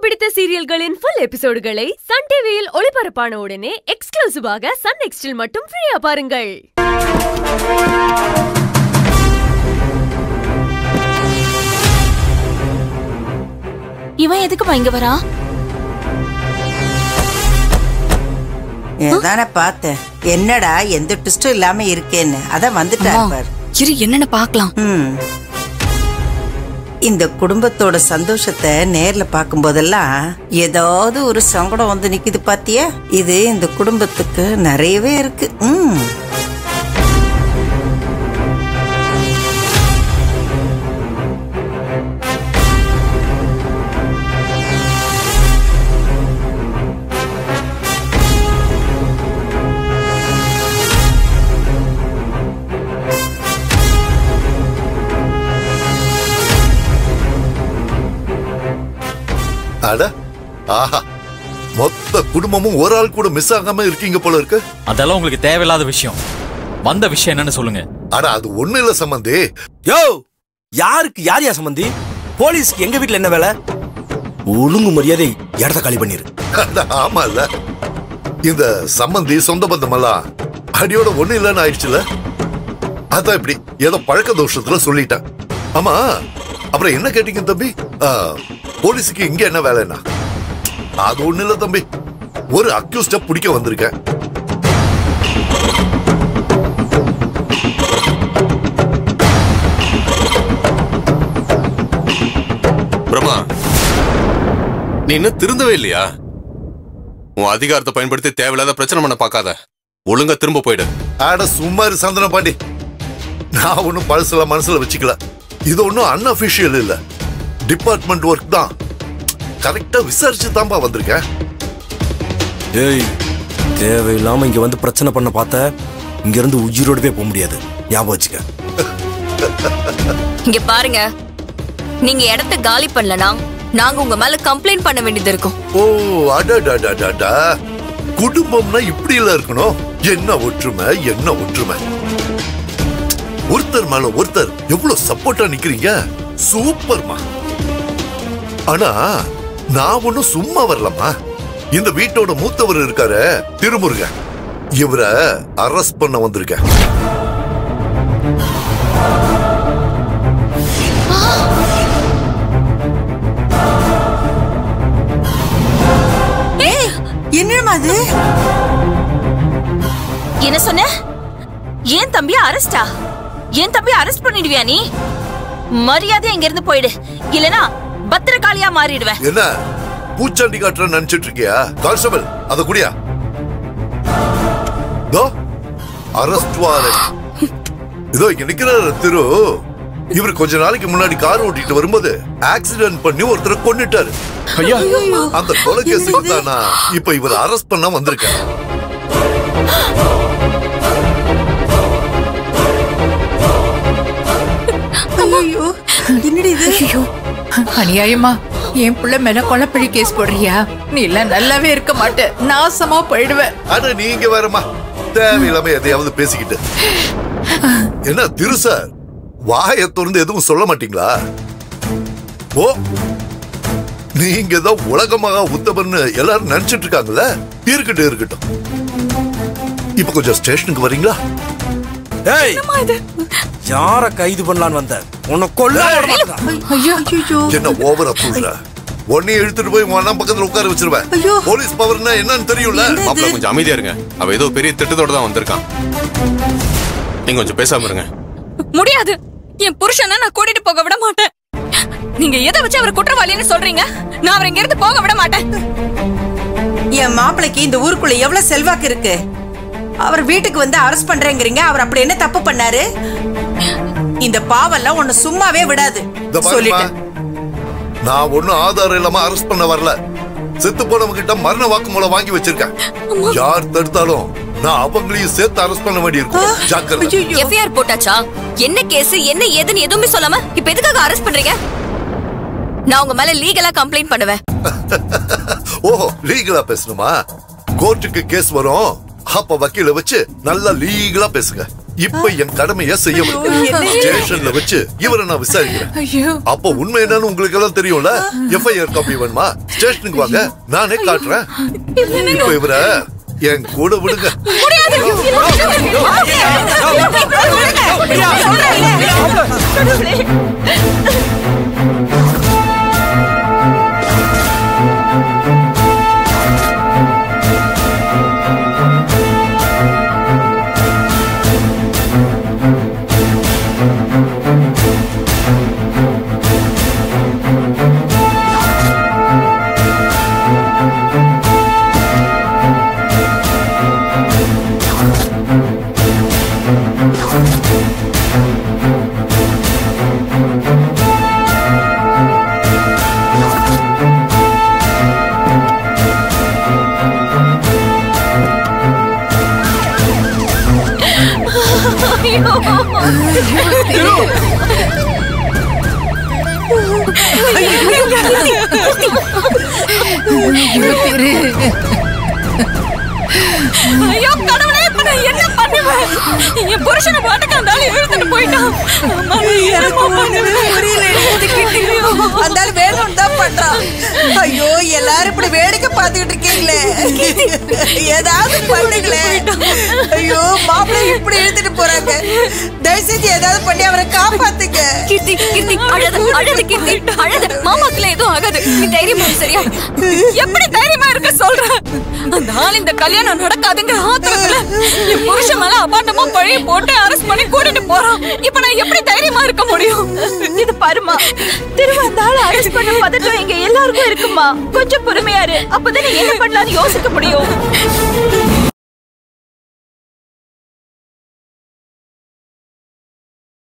பிடித்த சீரியல்களின் full எபிசோடுகளை Sun டிவியில் ஒளிபரப்பான உடனே எக்ஸ்க்ளூசிவாக சன் நெக்ஸ்டில் மட்டும் ஃப்ரீயா பாருங்கள் இவன் எதுக்குமா இங்க வரா தானே பார்த்தேன் என்னடா எந்த ட்விஸ்டும் இல்லாம இருக்கேன்னு அதான் வந்துட்டார் பார் இரு என்னன்னு பாக்கலாம் ம். இந்த குடும்பத்தோட சந்தோஷத்தை நேர்ல பார்க்கும்போதெல்லாம் ஏதாவது ஒரு சங்கடம் வந்து நிக்குது பாத்தியா இது இந்த குடும்பத்துக்கு நிறையவே இருக்கு ம் அட ஆஹா மொத்த குடும்பமும் ஒரு ஆள் கூட மிஸ் ஆகாம இருக்கீங்க போல இருக்கு அதெல்லாம் உங்களுக்கு தேவையில்லாத விஷயம் வந்த விஷயம் என்னன்னு சொல்லுங்க அட அது ஒண்ணு இல்ல சம்பந்தி யோ யாருக்கு யார் யா சம்பந்தி போலீஸ்க்கு எங்க வீட்ல என்ன வேலை ஒழுங்கு மரியாதை இடத்த காலி பண்ணிரு அட ஆமா இல்ல இந்த சம்பந்தி சொந்த பந்தமெல்லாம் அடியோட ஒண்ணு இல்லைன்னு ஆயிடுச்சுல அதான் இப்படி ஏதோ பழக்க தோஷத்துல சொல்லிட்டேன் ஆமா அப்புறம் என்ன கேட்டீங்க தம்பி ஆ, போலீஸுக்கு இங்க என்ன வேலைன்னா அது ஒண்ணு இல்ல தம்பி ஒரு அக்யூஸ்ட பிடிக்க வந்திருக்கேன் பிரமா நீ இன்னும் திருந்தவே இல்லையா உன் அதிகாரத்தை பயன்படுத்தி தேவையில்லாத பிரச்சனை பண்ண பார்க்காத ஒழுங்கா திரும்ப போயிடு ஆட சும்மா இரு சந்தன பாண்டி நான் ஒன்னும் பழசுல மனசுல வச்சுக்கல இது ஒன்னும் அன்அபிஷியல் இல்ல டிபார்ட்மெண்ட் ஒர்க் தான் கரெக்டா விசாரிச்சு தான்ப்பா வந்திருக்கேன் ஏய் தேவையில்லாம இங்க வந்து பிரச்சனை பண்ண பார்த்த இங்க இருந்து உயிரோடவே போக முடியாது ஞாபகம் வச்சுக்க இங்க பாருங்க நீங்க இடத்த காலி பண்ணலனா நாங்க உங்க மேல கம்ப்ளைண்ட் பண்ண வேண்டியது இருக்கும் ஓ அடடடடடா குடும்பம்னா இப்படி இல்ல இருக்கணும் என்ன ஒற்றுமை என்ன ஒற்றுமை ஒருத்தர் மேல ஒருத்தர் எவ்வளவு சப்போர்ட்டா நிக்கிறீங்க சூப்பர்மா ஆனா நான் ஒண்ணும் சும்மா வரலமா இந்த வீட்டோட மூத்தவர் இருக்காரு திருமுருகன் இவரை அரெஸ்ட் பண்ண வந்திருக்கேன் என்னமா அது என்ன சொன்ன ஏன் தம்பிய அரெஸ்டா ஏன் தம்பிய அரெஸ்ட் பண்ணிடுவியா நீ மரியாதையா இங்க இருந்து போயிடு இல்லனா பத்திரகாளியா மாறிடுவேன் என்ன பூச்சாண்டி காட்டுற நினைச்சிட்டு இருக்கியா கான்ஸ்டபிள் அத குடியா தோ அரெஸ்ட் வாரண்ட் இதோ இங்க நிக்கிறாரு திரு இவர் கொஞ்ச நாளைக்கு முன்னாடி கார் ஓட்டிட்டு வரும்போது ஆக்சிடென்ட் பண்ணி ஒருத்தரை கொன்னுட்டாரு ஐயா அந்த கொலை கேஸுக்கு தான் நான் இப்ப இவர் அரெஸ்ட் பண்ண வந்திருக்கேன் ஐயோ என்னடி இது ஐயோ அநியாயமா என் புள்ள மேல கொலைப்பழி கேஸ் போடுறியா நீ எல்லாம் நல்லாவே இருக்க மாட்ட நாசமா போயிடுவ ஆனா நீங்க வேறமா தேவையில்லாம எதையாவது பேசிக்கிட்டு என்ன திரு சார் வாயை திறந்து எதுவும் சொல்ல மாட்டீங்களா ஓ நீங்க தான் உலகமாக உத்தமன்னு எல்லாரும் நினைச்சிட்டு இருக்காங்கல்ல இருக்கட்டும் இருக்கட்டும் இப்ப கொஞ்சம் ஸ்டேஷனுக்கு வரீங்களா ஏய் யார கைது பண்ணலான்னு வந்த உன்னை கொல்ல விட மாட்டேன். ஐயோ ஐயோ என்ன ஓவரா புடுற உன்னையும் இழுத்துட்டு போய் உன் அண்ணன் பக்கத்துல உட்கார வச்சிருவேன் ஐயோ. போலீஸ் பவர்னா என்னன்னு தெரியும்ல மாப்பிள்ள கொஞ்சம் அமைதியா இருங்க அவ ஏதோ பெரிய திட்டத்தோட தான் வந்திருக்கான் நீங்க கொஞ்சம் பேசாம இருங்க முடியாது என் புருஷனை நான் கூட்டிட்டு போக விட மாட்டேன் நீங்க எதை வச்சு அவர் குற்றவாளின்னு சொல்றீங்க நான் அவரை இங்க இருந்து போக விட மாட்டேன் என் மாப்பிளைக்கு இந்த ஊருக்குள்ள எவ்வளவு செல்வாக்கு இருக்கு அவர் வீட்டுக்கு வந்து அரெஸ்ட் பண்றேங்கிறீங்க அவர் அப்படி என்ன தப்பு பண்ணாரு இந்த பாவெல்லாம் உன்னை சும்மாவே விடாது இந்த பாரும்மா, சொல்லிட்டேன் நான் ஒண்ணும் ஆதாரம் இல்லாம அரெஸ்ட் பண்ண வரல செத்து போனவங்க கிட்ட மரண வாக்குமூலம் வாங்கி வச்சிருக்கேன் யார் தடுத்தாலும் நான் அவங்களையும் சேர்த்து அரெஸ்ட் பண்ண வேண்டியிருக்கும் ஜாக்கிரதை ஐயோ எஃப்ஐஆர் போட்டாச்சா என்ன கேஸ் என்ன ஏதுன்னு எதுவுமே சொல்லாம இப்ப எதுக்காக அரெஸ்ட் பண்றீங்க நான் உங்க மேல லீகலா கம்ப்ளைண்ட் பண்ணுவேன் ஓஹோ லீகலா பேசணுமா கோர்ட்டுக்கு கேஸ் வரும் அப்ப வக்கீல வச்சு நல்லா லீகலா பேசுங்க இப்ப என் கடமைய செய்ய ஸ்டேஷன்ல வச்சு இவரை நான் விசாரிக்கிறேன் ஐயோ அப்ப உண்மை என்னன்னு உங்களுக்கு எல்லாம் தெரியும்ல எஃப்ஐஆர் காப்பி வேணுமா ஸ்டேஷனுக்கு வாங்க நானே காட்டுறேன் இப்ப இவர என் கூட விடுங்க ஐயோ திரு ஐயோ கடவுளே இப்ப நான் என்ன பண்ணுவேன் என் புருஷனை பாட்டுக்கு அந்த ஆளு இழுத்துட்டு போயிட்டான் அம்மா, எனக்கு ஒண்ணுமே புரியல அந்த ஆள் வேணும்னு தான் பண்றான் ஐயோ எல்லாரும் இப்படி வேடிக்கை பார்த்துக்கிட்டு இருக்கீங்களே ஏதாவது பண்ணுங்களேன் ஐயோ மாப்பிள்ளை இப்படி இழுத்துட்டு போறாங்க தயவு செஞ்சு ஏதாவது பண்ணி அவரை காப்பாத்துங்க கீர்த்தி கீர்த்தி அழாத அழாத கீர்த்தி அழாத மாமாக்குல எதுவும் ஆகாது நீ தைரியமா இரு, சரியா எப்படி தைரியமா இருக்க சொல்ற அந்த ஆள் இந்த கல்யாணம் நடக்காதுங்கிற ஆத்திரத்துல என் புருஷன் மேல அபாண்டமா பழி போட்டு அரெஸ்ட் பண்ணி கூட்டிட்டு போறான் இப்ப நான் எப்படி தைரியமா இருக்க முடியும் இது பாருமா திரும்ப அந்த ஆளை அரெஸ்ட் பண்ண பதட்டம் எங்க எல்லாருக்கும் இருக்குமா கொஞ்சம் பொறுமையாரு அப்பதானே என்ன பண்ணலாம்னு யோசிக்க முடியும்